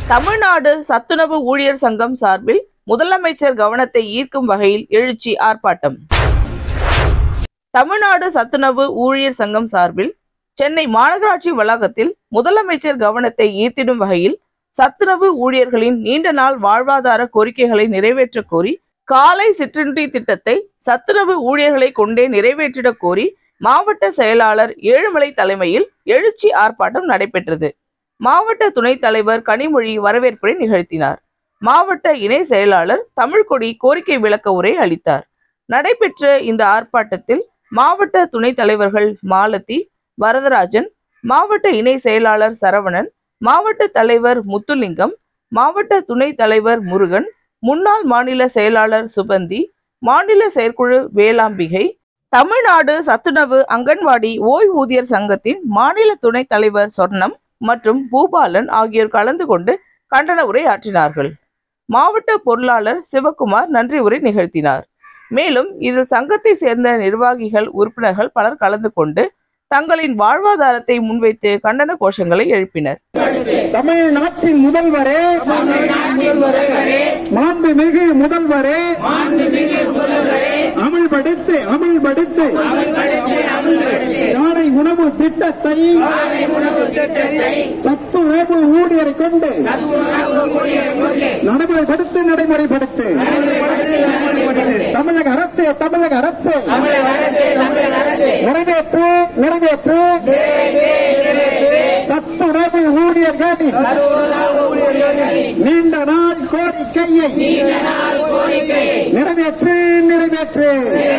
தமிழ்நாடு சத்துணவு ஊழியர் சங்கம் சார்பில் முதலமைச்சர் கவனத்தை ஈர்க்கும் வகையில் எழுச்சி ஆர்ப்பாட்டம் தமிழ்நாடு சத்துணவு ஊழியர் சங்கம் சார்பில் சென்னை மாநகராட்சி வளாகத்தில் முதலமைச்சர் கவனத்தை ஈர்த்திடும் வகையில் சத்துணவு ஊழியர்களின் நீண்ட நாள் வாழ்வாதார கோரிக்கைகளை நிறைவேற்றக் கோரி காலை சிற்றுண்டி திட்டத்தை சத்துணவு ஊழியர்களை கொண்டே நிறைவேற்றிடக் கோரி மாவட்ட செயலாளர் ஏழுமலை தலைமையில் எழுச்சி ஆர்ப்பாட்டம் நடைபெற்றது மாவட்ட துணைத் தலைவர் கனிமொழி வரவேற்புரை நிகழ்த்தினார் மாவட்ட இணை செயலாளர் தமிழ்கொடி கோரிக்கை விளக்க உரை அளித்தார் நடைபெற்ற இந்த ஆர்ப்பாட்டத்தில் மாவட்ட துணைத் தலைவர்கள் மாலதி வரதராஜன் மாவட்ட இணை செயலாளர் சரவணன் மாவட்ட தலைவர் முத்துலிங்கம் மாவட்ட துணைத் தலைவர் முருகன் முன்னாள் மாநில செயலாளர் சுபந்தி மாநில செயற்குழு வேளாம்பிகை தமிழ்நாடு சத்துணவு அங்கன்வாடி ஓய்வூதியர் சங்கத்தின் மாநில துணைத் தலைவர் சொர்ணம் மற்றும் பூபாலன் ஆகியோர் கலந்து கொண்டு கண்டன உரை ஆற்றினார்கள் மாவட்ட பொருளாளர் சிவகுமார் நன்றி உரை நிகழ்த்தினார் மேலும் இதில் சங்கத்தை சேர்ந்த நிர்வாகிகள் உறுப்பினர்கள் பலர் கலந்து கொண்டு தங்களின் வாழ்வாதாரத்தை முன்வைத்து கண்டன கோஷங்களை எழுப்பினர் தமிழ்நாட்டின் முதல்வரே மாண்புமிகு முதல்வரே அமல்படுத்து அமல்படுத்து காலை உணவு திட்டத்தை சத்துணவு ஊழியரை கொண்டு நடைமுறைப்படுத்து நடைமுறைப்படுத்து தமிழக அரசு தமிழக அரசு நிறைவேற்று நிறைவேற்று சத்துணவு ஊழியர்களின் நீண்ட நாள் கோரிக்கையை நிறைவேற்று நிறைவேற்று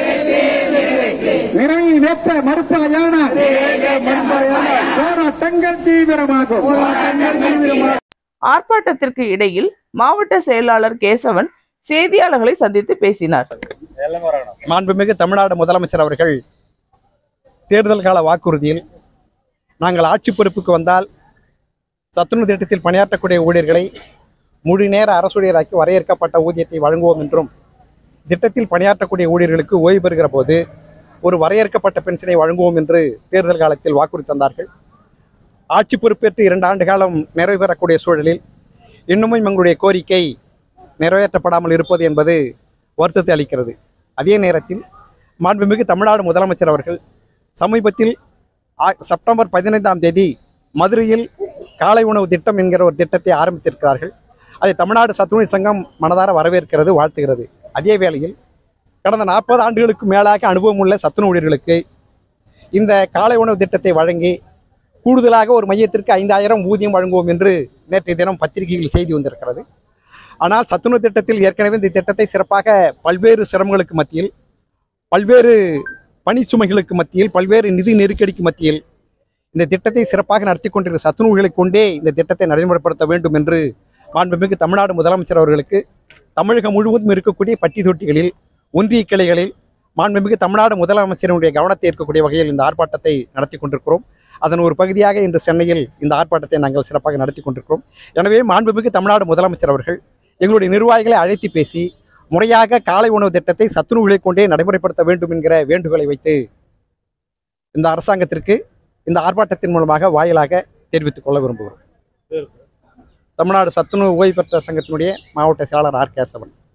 நிறைவேற்ற மறுப்பாயான போராட்டங்கள் தீவிரமாகும் ஆர்ப்பாட்டத்திற்கு இடையில் மாவட்ட செயலாளர் கேசவன் செய்தியாளர்களை சந்தித்து பேசினார் மாண்புமிகு தமிழ்நாடு முதலமைச்சர் அவர்கள் தேர்தல் கால வாக்குறுதியில் நாங்கள் ஆட்சி பொறுப்புக்கு வந்தால் சத்துணவு திட்டத்தில் பணியாற்றக்கூடிய ஊழியர்களை முழு நேர அரசுடையராக்கி வரையறுக்கப்பட்ட ஊதியத்தை வழங்குவோம் என்றும் திட்டத்தில் பணியாற்றக்கூடிய ஊழியர்களுக்கு ஓய்வு பெறுகிற போது ஒரு வரையறுக்கப்பட்ட பென்ஷனை வழங்குவோம் என்று தேர்தல் காலத்தில் வாக்குறுதி தந்தார்கள் ஆட்சி பொறுப்பேற்று இரண்டு ஆண்டு காலம் நிறைவு பெறக்கூடிய சூழலில் இன்னமும் எங்களுடைய கோரிக்கை நிறைவேற்றப்படாமல் இருப்பது என்பது வருத்தத்தை அளிக்கிறது அதே நேரத்தில் மாண்புமிகு தமிழ்நாடு முதலமைச்சர் அவர்கள் சமீபத்தில் ஆ- செப்டம்பர் பதினைந்தாம் தேதி மதுரையில் காலை உணவு திட்டம் என்கிற ஒரு திட்டத்தை ஆரம்பித்திருக்கிறார்கள் அதை தமிழ்நாடு சத்துணவு சங்கம் மனதார வரவேற்கிறது வாழ்த்துகிறது அதே வேளையில் கடந்த நாற்பது ஆண்டுகளுக்கு மேலாக அனுபவம் உள்ள சத்துணவு ஊழியர்களுக்கு இந்த காலை உணவு திட்டத்தை வழங்கி கூடுதலாக ஒரு மையத்திற்கு ஐந்தாயிரம் ஊதியம் வழங்குவோம் என்று நேற்றைய தினம் பத்திரிகையில் செய்தி வந்திருக்கிறது ஆனால் சத்துணவு திட்டத்தில் ஏற்கனவே இந்த திட்டத்தை சிறப்பாக பல்வேறு சிரமங்களுக்கு மத்தியில் பல்வேறு பணிச்சுமைகளுக்கு மத்தியில் பல்வேறு நிதி நெருக்கடிக்கு மத்தியில் இந்த திட்டத்தை சிறப்பாக நடத்தி கொண்டிருக்கிற சத்துணவுகளை கொண்டே இந்த திட்டத்தை நடைமுறைப்படுத்த வேண்டும் என்று மாண்புமிகு தமிழ்நாடு முதலமைச்சர் அவர்களுக்கு தமிழகம் முழுவதும் இருக்கக்கூடிய பட்டி தொட்டிகளில் ஒன்றிய கிளைகளில் மாண்புமிகு தமிழ்நாடு முதலமைச்சரினுடைய கவனத்தை ஈர்க்கக்கூடிய வகையில் இந்த ஆர்ப்பாட்டத்தை நடத்தி கொண்டிருக்கிறோம் அதன் ஒரு பகுதியாக இன்று சென்னையில் இந்த ஆர்ப்பாட்டத்தை நாங்கள் சிறப்பாக நடத்தி கொண்டிருக்கிறோம் எனவே மாண்புமிகு தமிழ்நாடு முதலமைச்சர் அவர்கள் எங்களுடைய நிர்வாகிகளை அழைத்து பேசி முறையாக காலை உணவு திட்டத்தை சத்துணவுகளை கொண்டே நடைமுறைப்படுத்த வேண்டும் என்கிற வேண்டுகோளை வைத்து இந்த அரசாங்கத்திற்கு இந்த ஆர்ப்பாட்டத்தின் மூலமாக வாயிலாக தெரிவித்துக் கொள்ள விரும்புகிறோம் தமிழ்நாடு சத்துணவு ஓய்வு பெற்ற சங்கத்தினுடைய மாவட்ட செயலாளர் ஆர் கேசவன்